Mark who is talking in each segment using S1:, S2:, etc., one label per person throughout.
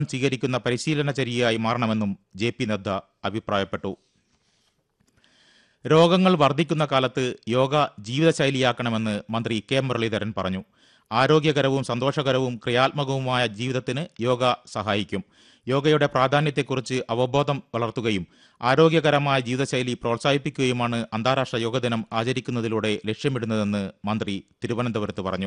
S1: സ്വീകരിക്കുന്ന പരിശീലനചര്യയായി മാറണമെന്നും J P Nadda അഭിപ്രായപ്പെട്ടു രോഗങ്ങൾ വർദ്ധിക്കുന്ന കാലത്ത് യോഗ ജീവിതശൈലിയാക്കണമെന്ന് മന്ത്രി കെ മുരളീധരൻ പറഞ്ഞു ആരോഗ്യകരവും സന്തോഷകരവും ക്രിയാത്മകവുമായ ജീവിതത്തിന് യോഗ സഹായിക്കും യോഗയുടെ പ്രാധാന്യത്തെക്കുറിച്ച് അവബോധം വളർത്തുകയും ആരോഗ്യകരമായ ജീവിതശൈലി പ്രോത്സാഹിപ്പിക്കുകയുമാണ് അന്താരാഷ്ട്ര യോഗ ദിനം ആചരിക്കുന്നതിലൂടെ ലക്ഷ്യമിടുന്നതെന്ന് മന്ത്രി തിരുവനന്തപുരത്ത് പറഞ്ഞു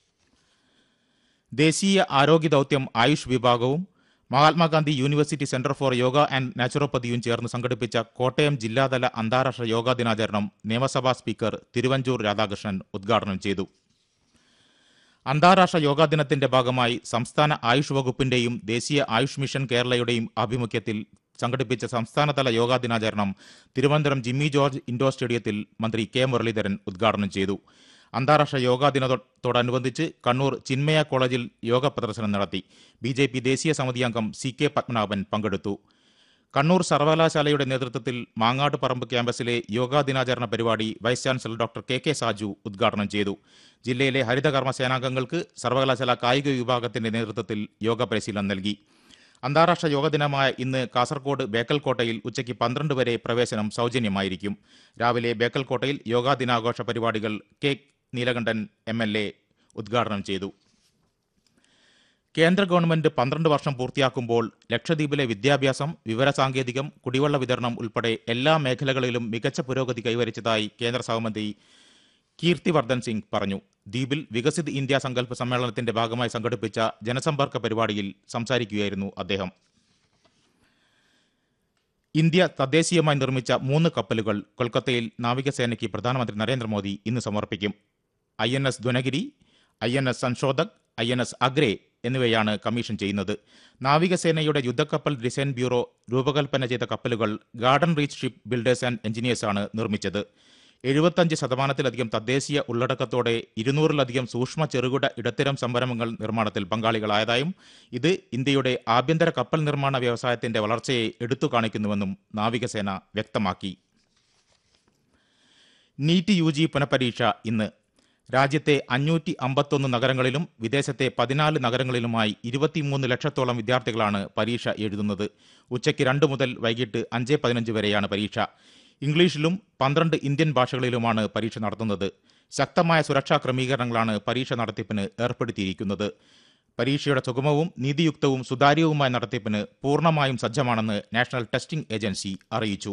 S1: ദേശീയ ആരോഗ്യ ദൗത്യം ആയുഷ് വിഭാഗവും Mahatma Gandhi university centre for yoga and നാച്ചുറോപ്പതിയും ചേർന്ന് സംഘടിപ്പിച്ച കോട്ടയം ജില്ലാതല അന്താരാഷ്ട്ര യോഗാ ദിനാചരണം നിയമസഭാ സ്പീക്കർ തിരുവഞ്ചൂർ രാധാകൃഷ്ണൻ ഉദ്ഘാടനം ചെയ്തു അന്താരാഷ്ട്ര യോഗാ ദിനത്തിന്റെ ഭാഗമായി സംസ്ഥാന ആയുഷ് വകുപ്പിന്റെയും ദേശീയ ആയുഷ് മിഷൻ കേരളയുടെയും ആഭിമുഖ്യത്തിൽ സംഘടിപ്പിച്ച സംസ്ഥാനതല യോഗാ ദിനാചരണം തിരുവനന്തപുരം ജിമ്മി ജോർജ് ഇൻഡോർ സ്റ്റേഡിയത്തിൽ മന്ത്രി കെ മുരളീധരൻ ഉദ്ഘാടനം ചെയ്തു അന്താരാഷ്ട്ര യോഗാ ദിനത്തോടനുബന്ധിച്ച് കണ്ണൂർ ചിന്മയ കോളേജിൽ യോഗ പ്രദർശനം നടത്തി ബി ജെ പി ദേശീയ സമിതി അംഗം സി കെ പത്മനാഭൻ പങ്കെടുത്തു കണ്ണൂർ സർവകലാശാലയുടെ നേതൃത്വത്തിൽ മാങ്ങാട് പറമ്പ് ക്യാമ്പസിലെ യോഗാ ദിനാചരണ പരിപാടി vice chancellor doctor K K Saju ഉദ്ഘാടനം ചെയ്തു ജില്ലയിലെ ഹരിതകർമ്മ സേനാംഗങ്ങൾക്ക് സർവകലാശാല കായിക വിഭാഗത്തിന്റെ നേതൃത്വത്തിൽ യോഗ പരിശീലനം നൽകി അന്താരാഷ്ട്ര യോഗ ദിനമായ ഇന്ന് കാസർഗോഡ് ബേക്കൽ കോട്ടയിൽ ഉച്ചയ്ക്ക് പന്ത്രണ്ട് വരെ പ്രവേശനം സൗജന്യമായിരിക്കും രാവിലെ ബേക്കൽ കോട്ടയിൽ യോഗാ ദിനാഘോഷ പരിപാടികൾ K Neelakandan M L A ഉദ്ഘാടനം ചെയ്തു കേന്ദ്ര ഗവൺമെന്റ് പന്ത്രണ്ട് വർഷം പൂർത്തിയാക്കുമ്പോൾ ലക്ഷദ്വീപിലെ വിദ്യാഭ്യാസം വിവരസാങ്കേതികം കുടിവെള്ള വിതരണം ഉൾപ്പെടെ എല്ലാ മേഖലകളിലും മികച്ച പുരോഗതി കൈവരിച്ചതായി കേന്ദ്ര സഹമന്ത്രി കീർത്തിവർദ്ധൻ സിംഗ് പറഞ്ഞു ദ്വീപിൽ വികസിത് ഇന്ത്യ സങ്കല്പ സമ്മേളനത്തിന്റെ ഭാഗമായി സംഘടിപ്പിച്ച ജനസമ്പർക്ക പരിപാടിയിൽ സംസാരിക്കുകയായിരുന്നു അദ്ദേഹം ഇന്ത്യ തദ്ദേശീയമായി നിർമ്മിച്ച മൂന്ന് കപ്പലുകൾ കൊൽക്കത്തയിൽ നാവികസേനയ്ക്ക് പ്രധാനമന്ത്രി നരേന്ദ്രമോദി ഇന്ന് സമർപ്പിക്കും I N S Dunagiri I N S Sanshodhak I N S Agray എന്നിവയാണ് കമ്മീഷൻ ചെയ്യുന്നത് നാവികസേനയുടെ യുദ്ധക്കപ്പൽ ഡിസൈൻ ബ്യൂറോ രൂപകൽപ്പന ചെയ്ത കപ്പലുകൾ garden reach ship builders and എഞ്ചിനീയേഴ്സാണ് നിർമ്മിച്ചത് എഴുപത്തഞ്ച് ശതമാനത്തിലധികം തദ്ദേശീയ ഉള്ളടക്കത്തോടെ ഇരുന്നൂറിലധികം സൂക്ഷ്മ ചെറുകിട ഇടത്തരം സംരംഭങ്ങൾ നിർമ്മാണത്തിൽ പങ്കാളികളായതായും ഇത് ഇന്ത്യയുടെ ആഭ്യന്തര കപ്പൽ നിർമ്മാണ വ്യവസായത്തിന്റെ വളർച്ചയെ എടുത്തു കാണിക്കുന്നുവെന്നും നാവികസേന വ്യക്തമാക്കി നീറ്റ് യു ജി പുനഃപരീക്ഷ ഇന്ന് രാജ്യത്തെ അഞ്ഞൂറ്റി അമ്പത്തൊന്ന് നഗരങ്ങളിലും വിദേശത്തെ പതിനാല് നഗരങ്ങളിലുമായി ഇരുപത്തിമൂന്ന് ലക്ഷത്തോളം വിദ്യാർത്ഥികളാണ് പരീക്ഷ എഴുതുന്നത് ഉച്ചയ്ക്ക് രണ്ട് മുതൽ വൈകിട്ട് അഞ്ച് പതിനഞ്ച് വരെയാണ് പരീക്ഷ ഇംഗ്ലീഷിലും പന്ത്രണ്ട് ഇന്ത്യൻ ഭാഷകളിലുമാണ് പരീക്ഷ നടത്തുന്നത് ശക്തമായ സുരക്ഷാ ക്രമീകരണങ്ങളാണ് പരീക്ഷ നടത്തിപ്പിന് ഏർപ്പെടുത്തിയിരിക്കുന്നത് പരീക്ഷയുടെ സുഗമവും നീതിയുക്തവും സുതാര്യവുമായ നടത്തിപ്പിന് പൂർണ്ണമായും സജ്ജമാണെന്ന് നാഷണൽ ടെസ്റ്റിംഗ് ഏജൻസി അറിയിച്ചു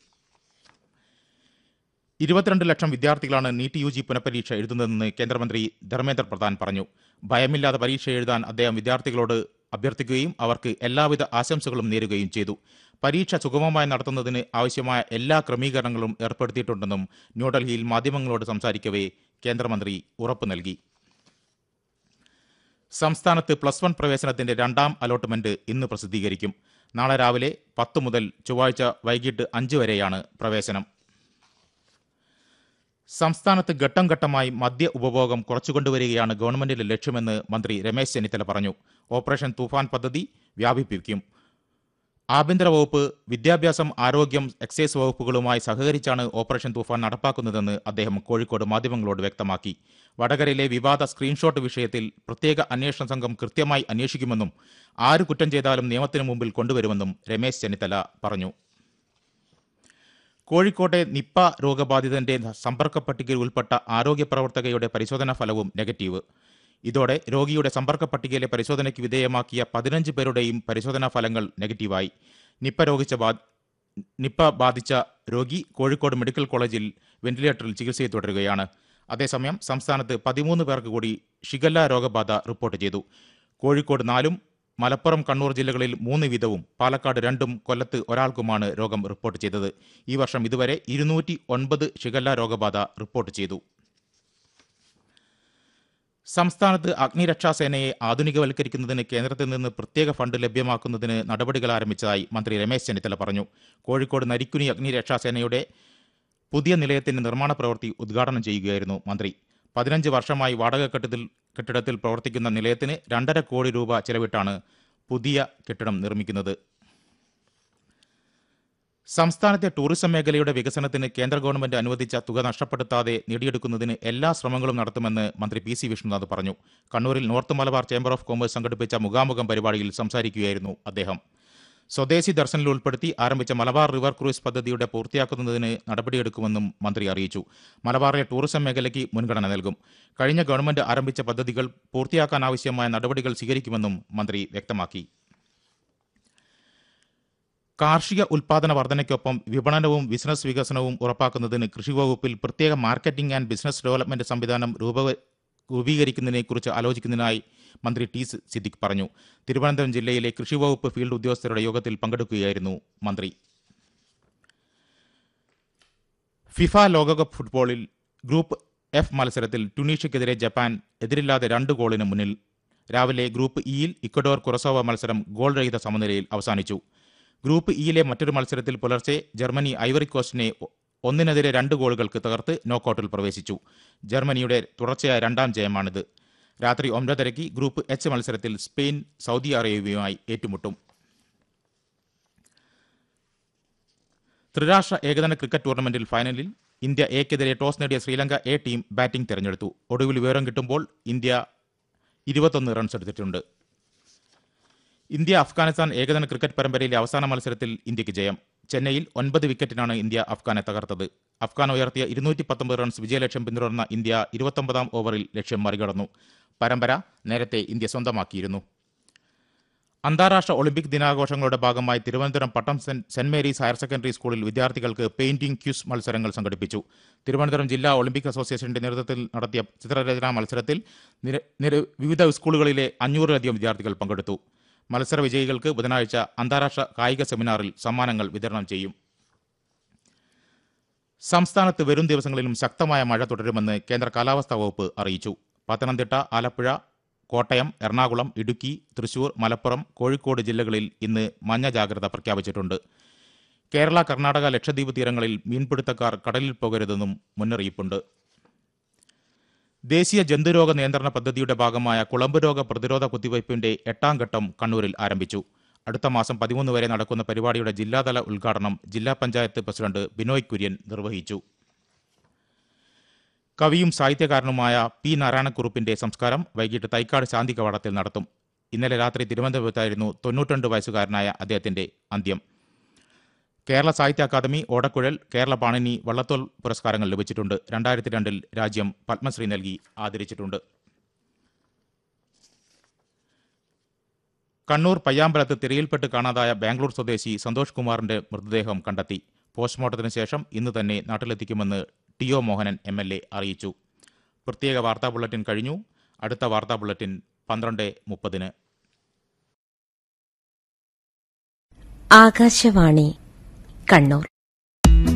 S1: ഇരുപത്തിരണ്ട് ലക്ഷം വിദ്യാർത്ഥികളാണ് നീറ്റ് യു ജി പുനഃപരീക്ഷ എഴുതുന്നതെന്ന് കേന്ദ്രമന്ത്രി ധർമ്മേന്ദ്ര പ്രധാൻ പറഞ്ഞു ഭയമില്ലാതെ പരീക്ഷ എഴുതാൻ അദ്ദേഹം വിദ്യാർത്ഥികളോട് അഭ്യർത്ഥിക്കുകയും അവർക്ക് എല്ലാവിധ ആശംസകളും നേരുകയും ചെയ്തു പരീക്ഷ സുഗമമായി നടത്തുന്നതിന് ആവശ്യമായ എല്ലാ ക്രമീകരണങ്ങളും ഏർപ്പെടുത്തിയിട്ടുണ്ടെന്നും ന്യൂഡൽഹിയിൽ മാധ്യമങ്ങളോട് സംസാരിക്കവേ കേന്ദ്രമന്ത്രി ഉറപ്പു നൽകി സംസ്ഥാനത്ത് പ്ലസ് വൺ പ്രവേശനത്തിന്റെ രണ്ടാം അലോട്ട്മെന്റ് ഇന്ന് പ്രസിദ്ധീകരിക്കും നാളെ രാവിലെ പത്ത് മുതൽ ചൊവ്വാഴ്ച വൈകിട്ട് അഞ്ച് വരെയാണ് പ്രവേശനം സംസ്ഥാനത്ത് ഘട്ടം ഘട്ടമായി മദ്യ ഉപഭോഗം കുറച്ചുകൊണ്ടുവരികയാണ് ഗവൺമെന്റിന്റെ ലക്ഷ്യമെന്ന് മന്ത്രി രമേശ് ചെന്നിത്തല പറഞ്ഞു ഓപ്പറേഷൻ തൂഫാൻ പദ്ധതി വ്യാപിപ്പിക്കും ആഭ്യന്തര വകുപ്പ് വിദ്യാഭ്യാസം ആരോഗ്യം എക്സൈസ് വകുപ്പുകളുമായി സഹകരിച്ചാണ് ഓപ്പറേഷൻ തൂഫാൻ നടപ്പാക്കുന്നതെന്ന് അദ്ദേഹം കോഴിക്കോട് മാധ്യമങ്ങളോട് വ്യക്തമാക്കി വടകരയിലെ വിവാദ സ്ക്രീൻഷോട്ട് വിഷയത്തിൽ പ്രത്യേക അന്വേഷണ സംഘം കൃത്യമായി അന്വേഷിക്കുമെന്നും ആര് കുറ്റം ചെയ്താലും നിയമത്തിന് മുമ്പിൽ കൊണ്ടുവരുമെന്നും രമേശ് ചെന്നിത്തല പറഞ്ഞു കോഴിക്കോട്ടെ നിപ്പ രോഗബാധിതന്റെ സമ്പർക്ക പട്ടികയിൽ ഉൾപ്പെട്ട ആരോഗ്യ പ്രവർത്തകയുടെ പരിശോധനാ ഫലവും നെഗറ്റീവ് ഇതോടെ രോഗിയുടെ സമ്പർക്ക പട്ടികയിലെ പരിശോധനയ്ക്ക് വിധേയമാക്കിയ പതിനഞ്ച് പേരുടെയും പരിശോധനാ ഫലങ്ങൾ നെഗറ്റീവായി നിപ്പ രോഗിച്ച ബാ- നിപ്പ ബാധിച്ച രോഗി കോഴിക്കോട് മെഡിക്കൽ കോളേജിൽ വെന്റിലേറ്ററിൽ ചികിത്സയിൽ തുടരുകയാണ് അതേസമയം സംസ്ഥാനത്ത് പതിമൂന്ന് പേർക്ക് കൂടി ഷിഗല്ല രോഗബാധ റിപ്പോർട്ട് ചെയ്തു കോഴിക്കോട് നാലും മലപ്പുറം കണ്ണൂർ ജില്ലകളിൽ മൂന്ന് വീതവും പാലക്കാട് രണ്ടും കൊല്ലത്ത് ഒരാൾക്കുമാണ് രോഗം റിപ്പോർട്ട് ചെയ്തത് ഈ വർഷം ഇതുവരെ ഇരുന്നൂറ്റി ഒൻപത് ഷിഗല്ല രോഗബാധ റിപ്പോർട്ട് ചെയ്തു സംസ്ഥാനത്ത് അഗ്നിരക്ഷാസേനയെ ആധുനികവൽക്കരിക്കുന്നതിന് കേന്ദ്രത്തിൽ നിന്ന് പ്രത്യേക ഫണ്ട് ലഭ്യമാക്കുന്നതിന് നടപടികൾ ആരംഭിച്ചതായി മന്ത്രി രമേശ് ചെന്നിത്തല പറഞ്ഞു കോഴിക്കോട് നരിക്കുനി അഗ്നിരക്ഷാസേനയുടെ പുതിയ നിലയത്തിന്റെ നിർമ്മാണ പ്രവൃത്തി ഉദ്ഘാടനം ചെയ്യുകയായിരുന്നു മന്ത്രി പതിനഞ്ച് വർഷമായി വാടക കെട്ടിടത്തിൽ കെട്ടിടത്തിൽ പ്രവർത്തിക്കുന്ന നിലയത്തിന് രണ്ടര കോടി രൂപ ചെലവിട്ടാണ് പുതിയ കെട്ടിടം നിർമ്മിക്കുന്നത് സംസ്ഥാനത്തെ ടൂറിസം മേഖലയുടെ വികസനത്തിന് കേന്ദ്ര ഗവൺമെന്റ് അനുവദിച്ച തുക നഷ്ടപ്പെടുത്താതെ നേടിയെടുക്കുന്നതിന് എല്ലാ ശ്രമങ്ങളും നടത്തുമെന്ന് മന്ത്രി പി സി വിഷ്ണുനാഥ് പറഞ്ഞു കണ്ണൂരിൽ north Malabar chamber of commerce സംഘടിപ്പിച്ച മുഖാമുഖം പരിപാടിയിൽ സംസാരിക്കുകയായിരുന്നു അദ്ദേഹം സ്വദേശി ദർശനിൽ ഉൾപ്പെടുത്തി ആരംഭിച്ച മലബാർ റിവർ ക്രൂയിസ് പദ്ധതിയുടെ പൂർത്തിയാക്കുന്നതിന് നടപടിയെടുക്കുമെന്നും മന്ത്രി അറിയിച്ചു മലബാറിലെ ടൂറിസം മേഖലയ്ക്ക് മുൻഗണന നൽകും കഴിഞ്ഞ ഗവൺമെന്റ് ആരംഭിച്ച പദ്ധതികൾ പൂർത്തിയാക്കാനാവശ്യമായ നടപടികൾ സ്വീകരിക്കുമെന്നും മന്ത്രി വ്യക്തമാക്കി കാർഷിക ഉൽപാദന വർധനയ്ക്കൊപ്പം വിപണനവും ബിസിനസ് വികസനവും ഉറപ്പാക്കുന്നതിന് കൃഷിവകുപ്പിൽ പ്രത്യേക മാർക്കറ്റിംഗ് ആൻഡ് ബിസിനസ് ഡെവലപ്മെന്റ് സംവിധാനം രൂപ രൂപീകരിക്കുന്നതിനെക്കുറിച്ച് ആലോചിക്കുന്നതിനായി മന്ത്രി ടി സിദ്ദിഖ് പറഞ്ഞു തിരുവനന്തപുരം ജില്ലയിലെ കൃഷിവകുപ്പ് ഫീൽഡ് ഉദ്യോഗസ്ഥരുടെ യോഗത്തിൽ പങ്കെടുക്കുകയായിരുന്നു മന്ത്രി ഫിഫ ലോകകപ്പ് ഫുട്ബോളിൽ ഗ്രൂപ്പ് എഫ് മത്സരത്തിൽ ടുണീഷ്യക്കെതിരെ ജപ്പാൻ എതിരില്ലാതെ രണ്ട് ഗോളിന് മുന്നിൽ രാവിലെ ഗ്രൂപ്പ് ഇയിൽ ഇക്വഡോർ കുറസോവ മത്സരം ഗോൾ രഹിത സമനിലയിൽ അവസാനിച്ചു ഗ്രൂപ്പ് ഇയിലെ മറ്റൊരു മത്സരത്തിൽ പുലർച്ചെ ജർമ്മനി ഐവറി കോസ്റ്റിനെ ഒന്നിനെതിരെ രണ്ട് ഗോളുകൾക്ക് തകർത്ത് നോക്കൌട്ടിൽ പ്രവേശിച്ചു ജർമ്മനിയുടെ തുടർച്ചയായ രണ്ടാം ജയമാണിത് രാത്രി ഒൻപതരയ്ക്ക് ഗ്രൂപ്പ് എച്ച് മത്സരത്തിൽ സ്പെയിൻ സൗദി അറേബ്യയുമായി ഏറ്റുമുട്ടും ത്രിരാഷ്ട്ര ഏകദിന ക്രിക്കറ്റ് ടൂർണമെന്റിൽ ഫൈനലിൽ ഇന്ത്യ എക്കെതിരെ ടോസ് നേടിയ ശ്രീലങ്ക എ ടീം ബാറ്റിംഗ് തെരഞ്ഞെടുത്തു ഒടുവിൽ വിവരം കിട്ടുമ്പോൾ ഇന്ത്യ ഇരുപത്തൊന്ന് റൺസ് എടുത്തിട്ടുണ്ട് ഇന്ത്യ അഫ്ഗാനിസ്ഥാൻ ഏകദിന ക്രിക്കറ്റ് പരമ്പരയിലെ അവസാന മത്സരത്തിൽ ഇന്ത്യക്ക് ജയം ചെന്നൈയിൽ ഒൻപത് വിക്കറ്റിനാണ് ഇന്ത്യ അഫ്ഗാനെ തകർത്തത് അഫ്ഗാൻ ഉയർത്തിയ ഇരുന്നൂറ്റി പത്തൊമ്പത് റൺസ് വിജയലക്ഷ്യം പിന്തുടർന്ന ഇന്ത്യ ഇരുപത്തൊമ്പതാം ഓവറിൽ ലക്ഷ്യം മറികടന്നു പരമ്പര നേരത്തെ ഇന്ത്യ സ്വന്തമാക്കിയിരുന്നു അന്താരാഷ്ട്ര ഒളിമ്പിക് ദിനാഘോഷങ്ങളുടെ ഭാഗമായി Thiruvananthapuram Pattom saint saint Mary's higher secondary സ്കൂളിൽ വിദ്യാർത്ഥികൾക്ക് പെയിന്റിംഗ് ക്യൂസ് മത്സരങ്ങൾ സംഘടിപ്പിച്ചു തിരുവനന്തപുരം ജില്ലാ ഒളിമ്പിക് അസോസിയേഷന്റെ നേതൃത്വത്തിൽ നടത്തിയ ചിത്രരചനാ മത്സരത്തിൽ നിര- നിര- വിവിധ സ്കൂളുകളിലെ അഞ്ഞൂറിലധികം വിദ്യാർത്ഥികൾ പങ്കെടുത്തു മത്സര വിജയികൾക്ക് ബുധനാഴ്ച അന്താരാഷ്ട്ര കായിക സെമിനാറിൽ സമ്മാനങ്ങൾ വിതരണം ചെയ്യും സംസ്ഥാനത്ത് വരും ദിവസങ്ങളിലും ശക്തമായ മഴ തുടരുമെന്ന് കേന്ദ്ര കാലാവസ്ഥാ വകുപ്പ് അറിയിച്ചു പത്തനംതിട്ട ആലപ്പുഴ കോട്ടയം എറണാകുളം ഇടുക്കി തൃശൂർ മലപ്പുറം കോഴിക്കോട് ജില്ലകളിൽ ഇന്ന് മഞ്ഞ ജാഗ്രത പ്രഖ്യാപിച്ചിട്ടുണ്ട് കേരള കർണാടക ലക്ഷദ്വീപ് തീരങ്ങളിൽ മീൻപിടുത്തക്കാർ കടലിൽ പോകരുതെന്നും മുന്നറിയിപ്പുണ്ട് ദേശീയ ജന്തുരോഗ നിയന്ത്രണ പദ്ധതിയുടെ ഭാഗമായ കുളമ്പ് രോഗ പ്രതിരോധ കുത്തിവയ്പ്പിന്റെ എട്ടാം ഘട്ടം കണ്ണൂരിൽ ആരംഭിച്ചു അടുത്ത മാസം പതിമൂന്ന് വരെ നടക്കുന്ന പരിപാടിയുടെ ജില്ലാതല ഉദ്ഘാടനം ജില്ലാ പഞ്ചായത്ത് പ്രസിഡന്റ് ബിനോയ് കുര്യൻ നിർവഹിച്ചു കവിയും സാഹിത്യകാരനുമായ പി നാരായണക്കുറുപ്പിന്റെ സംസ്കാരം വൈകിട്ട് തൈക്കാട് ശാന്തി കവാടത്തിൽ നടത്തും ഇന്നലെ രാത്രി തിരുവനന്തപുരത്തായിരുന്നു തൊണ്ണൂറ്റിരണ്ട് വയസ്സുകാരനായ അദ്ദേഹത്തിന്റെ അന്ത്യം കേരള സാഹിത്യ അക്കാദമി ഓടക്കുഴൽ കേരള പാണിനി വള്ളത്തോൾ പുരസ്കാരങ്ങൾ ലഭിച്ചിട്ടുണ്ട് രണ്ടായിരത്തി രണ്ടിൽ രാജ്യം പത്മശ്രീ നൽകി ആദരിച്ചിട്ടുണ്ട് കണ്ണൂർ പയ്യാമ്പലത്ത് തിരയിൽപ്പെട്ട് കാണാതായ ബാംഗ്ലൂർ സ്വദേശി സന്തോഷ് കുമാറിന്റെ മൃതദേഹം കണ്ടെത്തി പോസ്റ്റ്മോർട്ടത്തിന് ശേഷം ഇന്ന് തന്നെ നാട്ടിലെത്തിക്കുമെന്ന് T O Mohanan M L A അറിയിച്ചു പ്രത്യേക വാർത്താ ബുള്ളറ്റിൻ കഴിഞ്ഞു അടുത്ത വാർത്താ ബുള്ളറ്റിൻ പന്ത്രണ്ട് മുപ്പതിന്
S2: ആകാശവാണി കണ്ണൂർ